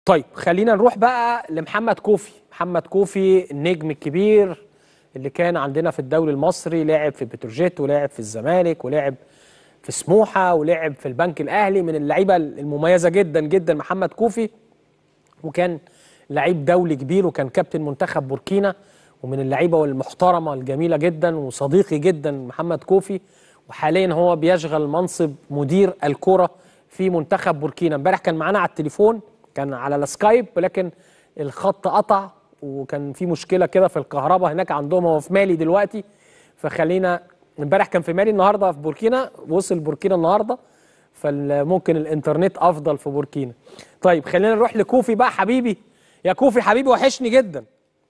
طيب خلينا نروح بقى لمحمد كوفي محمد كوفي النجم الكبير اللي كان عندنا في الدوري المصري لعب في بتروجيت ولعب في الزمالك ولعب في سموحه ولعب في البنك الاهلي من اللعيبه المميزه جدا جدا محمد كوفي وكان لعيب دولي كبير وكان كابتن منتخب بوركينا ومن اللعيبه المحترمه الجميله جدا وصديقي جدا محمد كوفي وحاليا هو بيشغل منصب مدير الكره في منتخب بوركينا امبارح كان معانا على التليفون كان على السكايب ولكن الخط قطع وكان في مشكله كده في الكهرباء هناك عندهم هو في مالي دلوقتي فخلينا امبارح كان في مالي النهارده في بوركينا وصل بوركينا النهارده فممكن الانترنت افضل في بوركينا طيب خلينا نروح لكوفي بقى حبيبي يا كوفي حبيبي وحشني جدا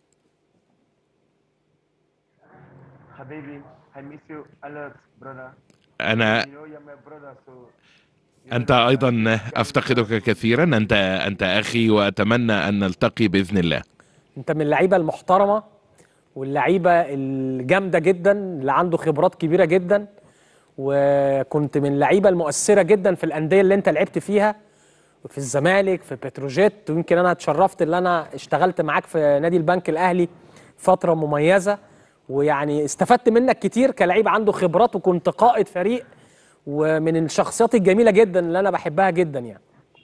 Habibi, I miss you a lot, brother. أنا You know you're my brother, so أنت أيضا أفتقدك كثيرا أنت أنت أخي وأتمنى أن نلتقي بإذن الله انت من اللعيبه المحترمه واللعيبه الجامده جدا اللي عنده خبرات كبيره جدا وكنت من اللعيبه المؤثره جدا في الانديه اللي انت لعبت فيها في الزمالك في بتروجيت ويمكن انا اتشرفت ان انا اشتغلت معاك في نادي البنك الاهلي فتره مميزه ويعني استفدت منك كتير كلعيب عنده خبرات وكنت قائد فريق ومن الشخصيات الجميله جدا اللي انا بحبها جدا يعني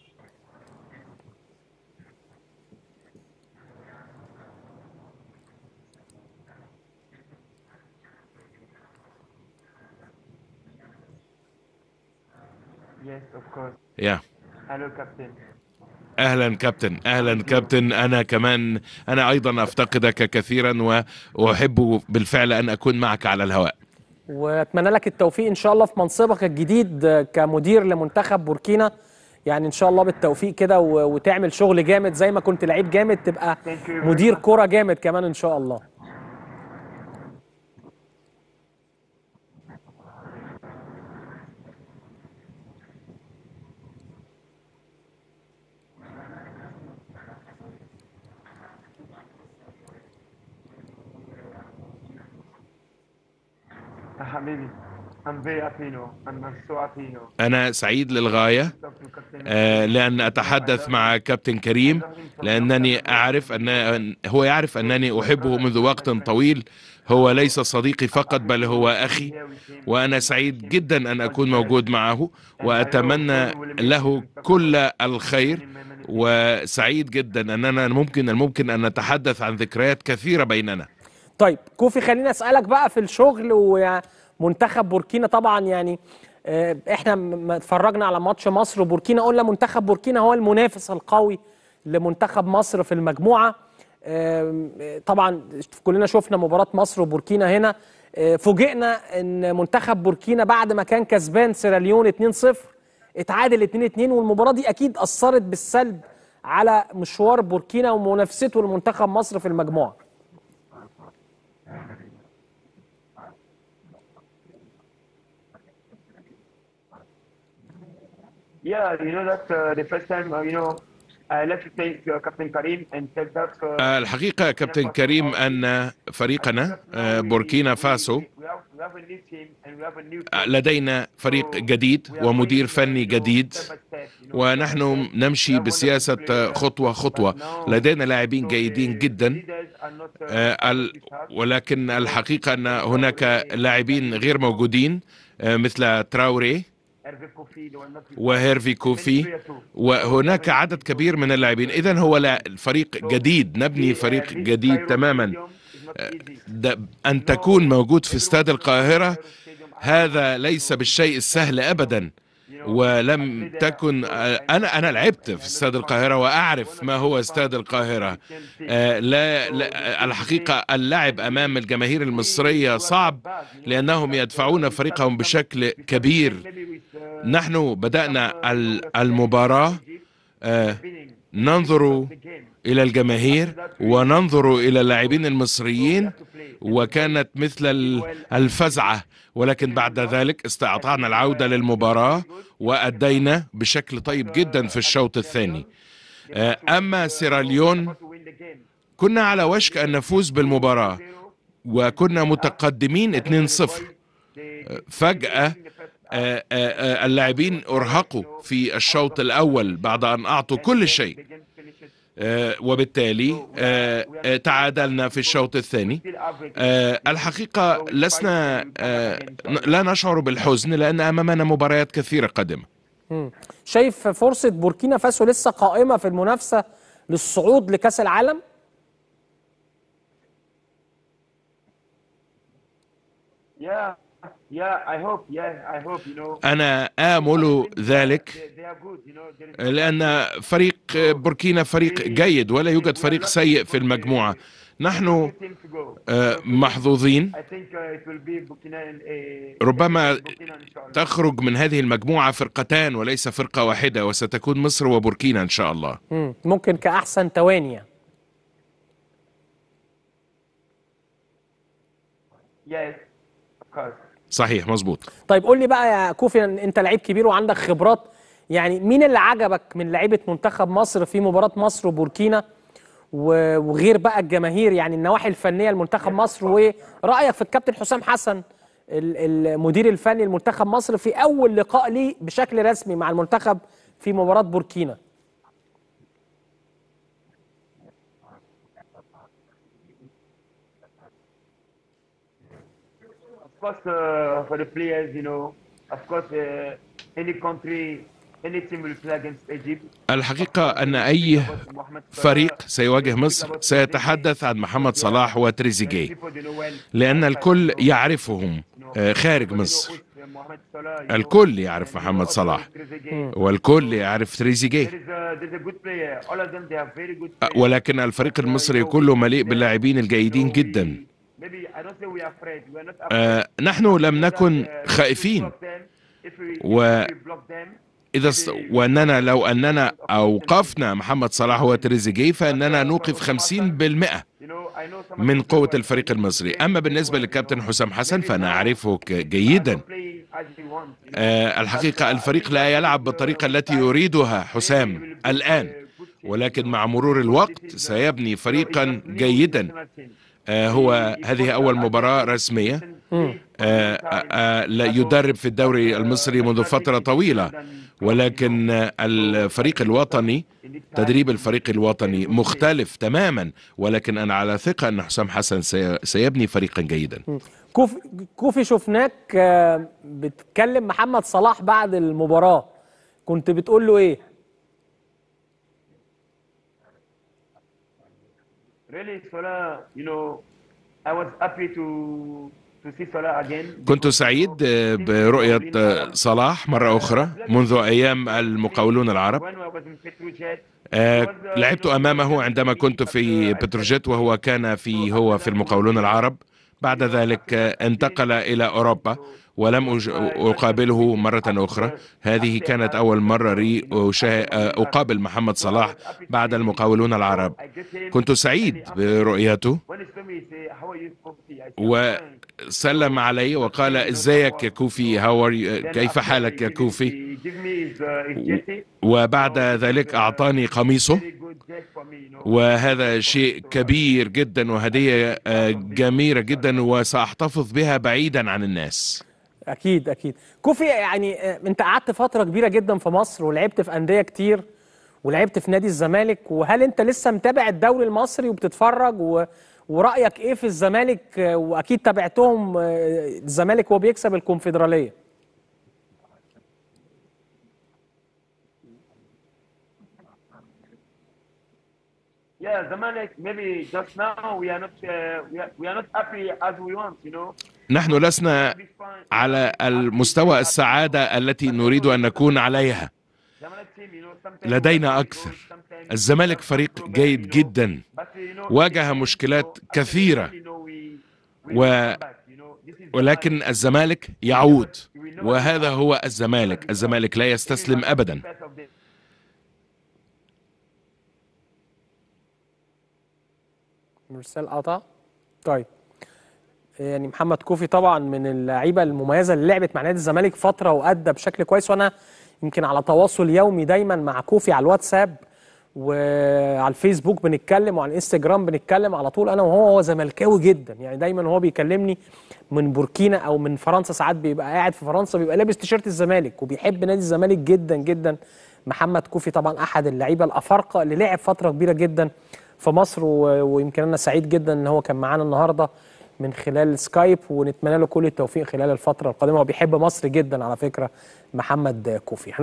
yes, of course. يا Hello, Captain. أهلا كابتن أهلا كابتن أنا كمان أنا أيضا أفتقدك كثيرا وأحب بالفعل أن أكون معك على الهواء واتمنى لك التوفيق ان شاء الله في منصبك الجديد كمدير لمنتخب بوركينا يعني ان شاء الله بالتوفيق كده و- وتعمل شغل جامد زي ما كنت لعيب جامد تبقى Thank you very مدير much. كرة جامد كمان ان شاء الله Uh, Habibi, I'm very happy, you know. I'm, I'm so happy, you know. أنا سعيد للغاية Talk to Captain. آه، لأن أتحدث مع كابتن كريم لأنني أعرف أن هو يعرف أنني أحبه منذ وقت طويل هو ليس صديقي فقط بل هو أخي وأنا سعيد جدا أن أكون موجود معه وأتمنى له كل الخير وسعيد جدا أننا ممكن الممكن أن نتحدث عن ذكريات كثيرة بيننا طيب كوفي خليني اسالك بقى في الشغل ومنتخب بوركينا طبعا يعني آه، احنا م- ما اتفرجنا على ماتش مصر وبوركينا قلنا منتخب بوركينا هو المنافس القوي لمنتخب مصر في المجموعه آم، آه، طبعا كلنا شفنا مباراه مصر وبوركينا هنا آه، فوجئنا ان منتخب بوركينا بعد ما كان كسبان سيراليون 2-0 اتعادل 2-2 والمباراه دي اكيد اثرت بالسلب على مشوار بوركينا ومنافسته لمنتخب مصر في المجموعه Yeah, you know that uh, the first time, uh, you know, I like to thank uh, Captain Karim and tell that. Uh, آه، الحقيقة يا كابتن كريم أن فريقنا آه، بوركينا فاسو We have, we have a new team and we have a new آه، coach. لدينا فريق So جديد we are ومدير going, فني you know, جديد step by step, you know, ونحن step by step. نمشي We have wonderful بسياسة players, خطوة خطوة but now, لدينا لاعبين so جيدين the جدا leaders are not, uh, آه، part of ال- this task. ولكن الحقيقة أن هناك لاعبين غير موجودين آه، مثل تراوري Hervé Kofi, they were not with us. وهيرفي Many كوفي players too. وهناك عدد كبير من اللاعبين إذا هو لا فريق جديد نبني فريق جديد تماما ده أن تكون موجود في استاد القاهرة هذا ليس بالشيء السهل أبدا ولم تكن أنا أنا لعبت في استاد القاهرة وأعرف ما هو استاد القاهرة آه، لا, لا الحقيقة اللعب أمام الجماهير المصرية صعب لأنهم يدفعون فريقهم بشكل كبير نحن بدأنا ال- المباراة آه، ننظر إلى الجماهير وننظر إلى اللاعبين المصريين وكانت مثل ال- الفزعة ولكن بعد ذلك استطعنا العودة للمباراة وأدينا بشكل طيب جدا في الشوط الثاني آه، أما سيراليون كنا على وشك أن نفوز بالمباراة وكنا متقدمين 2-0 فجأة آه، آه، آه، اللاعبين أرهقوا في الشوط الأول بعد أن أعطوا كل شيء آه، وبالتالي آه، آه، تعادلنا في الشوط الثاني still average. آه، الحقيقة لسنا آه، ن- لا نشعر بالحزن لأن أمامنا مباريات كثيرة قادمة مم. شايف فرصة بوركينا فاسو لسه قائمة في المنافسة للصعود لكأس العالم؟ Yeah, yeah, I hope, yeah, I hope, you know. أنا آمل ذلك They, they are good, you know. There is لأن فريق بوركينا فريق جيد ولا يوجد فريق سيء في المجموعة نحن two teams to go. آه، محظوظين I think uh, it will be Burkina and uh, ربما Burkina inshallah. تخرج من هذه المجموعة فرقتان وليس فرقة واحدة وستكون مصر وبوركينا إن شاء الله مم. ممكن كأحسن توانية Yes, of course. صحيح مظبوط طيب قول لي بقى يا كوفي انت لعيب كبير وعندك خبرات يعني مين اللي عجبك من لعيبه منتخب مصر في مباراه مصر وبوركينا و- وغير بقى الجماهير يعني النواحي الفنيه لمنتخب مصر ورايك في الكابتن حسام حسن ال- المدير الفني لمنتخب مصر في اول لقاء ليه بشكل رسمي مع المنتخب في مباراه بوركينا Of course, uh, for the players, you know, of course, uh, any country, any team will play against Egypt. الحقيقة أن أي فريق سيواجه مصر سيتحدث عن محمد صلاح وتريزيجيه لأن الكل يعرفهم آه، خارج مصر الكل يعرف محمد صلاح والكل يعرف تريزيجيه آه، ولكن الفريق المصري كله مليء باللاعبين الجيدين جدا آه، نحن لم نكن خائفين و- إذا است... وأننا لو أننا أوقفنا محمد صلاح وتريزيجيه فإننا نوقف 50% من قوة الفريق المصري أما بالنسبة للكابتن حسام حسن فأنا أعرفه ك- جيدا آه، الحقيقة الفريق لا يلعب بالطريقة التي يريدها حسام الآن ولكن مع مرور الوقت سيبني فريقا جيدا آه، هو هذه أول مباراة رسمية آه، آه، آه، لا يدرب في الدوري المصري منذ فترة طويلة ولكن آه، الفريق الوطني تدريب الفريق الوطني مختلف تماما ولكن أنا على ثقة أن حسام حسن سي- سيبني فريقا جيدا كوفي كوفي شفناك آه، بتكلم محمد صلاح بعد المباراه كنت بتقول له ايه Really, Salah, you know, I was happy to to see Salah again. كنت سعيد آه، برؤية آه، صلاح مرة أخرى منذ أيام المقاولون العرب When I was in Petrojet, آه، لعبت أمامه عندما كنت في بتروجيت وهو كان في هو في المقاولون العرب بعد ذلك آه، انتقل إلى أوروبا ولم أج- أقابله مرة أخرى هذه كانت أول مرة لي أشا- آه، أقابل محمد صلاح بعد المقاولون العرب I get him. كنت سعيد برؤيته When he saw me, he say, "How are you, Kofi?" I said, "Fine." وسلم علي وقال ازيك يا كوفي هاو Then كيف after حالك he يا give me- كوفي he give me his, uh, his jersey. وبعد ذلك أعطاني قميصه Very good gift for me, you know. وهذا شيء كبير جدا وهدية آه، جميلة جدا وسأحتفظ بها بعيدا عن الناس اكيد اكيد كوفي يعني آه، انت قعدت فتره كبيره جدا في مصر ولعبت في انديه كتير ولعبت في نادي الزمالك وهل انت لسه متابع الدوري المصري وبتتفرج و... ورايك ايه في الزمالك آه، واكيد تابعتهم آه، الزمالك وهو بيكسب الكونفدراليه Yeah, Zamalek, maybe just now we are not uh, we, are, we are not happy as we want, you know. نحن لسنا Be fine. على المستوى السعادة التي نريد أن نكون عليها Zamalek team, you know, sometimes لدينا we أكثر go, sometimes الزمالك فريق جيد جدا But, you know, واجه you مشكلات know, كثيرة. you know, we- we و- will come back, you know. This is ولكن الزمالك يعود وهذا هو الزمالك الزمالك لا يستسلم أبدا Zamalek of the- مرسال قطع طيب يعني محمد كوفي طبعا من اللعيبه المميزه اللي لعبت مع نادي الزمالك فتره وادى بشكل كويس وانا يمكن على تواصل يومي دايما مع كوفي على الواتساب وعلى الفيسبوك بنتكلم وعلى الانستجرام بنتكلم على طول انا وهو هو زملكاوي جدا يعني دايما هو بيكلمني من بوركينا او من فرنسا ساعات بيبقى قاعد في فرنسا بيبقى لابس تيشيرت الزمالك وبيحب نادي الزمالك جدا جدا محمد كوفي طبعا احد اللعيبه الافارقه اللي لعب فتره كبيره جدا في مصر و- ويمكن انا سعيد جدا ان هو كان معانا النهارده من خلال سكايب ونتمنى له كل التوفيق خلال الفتره القادمه هو بيحب مصر جدا على فكره محمد كوفي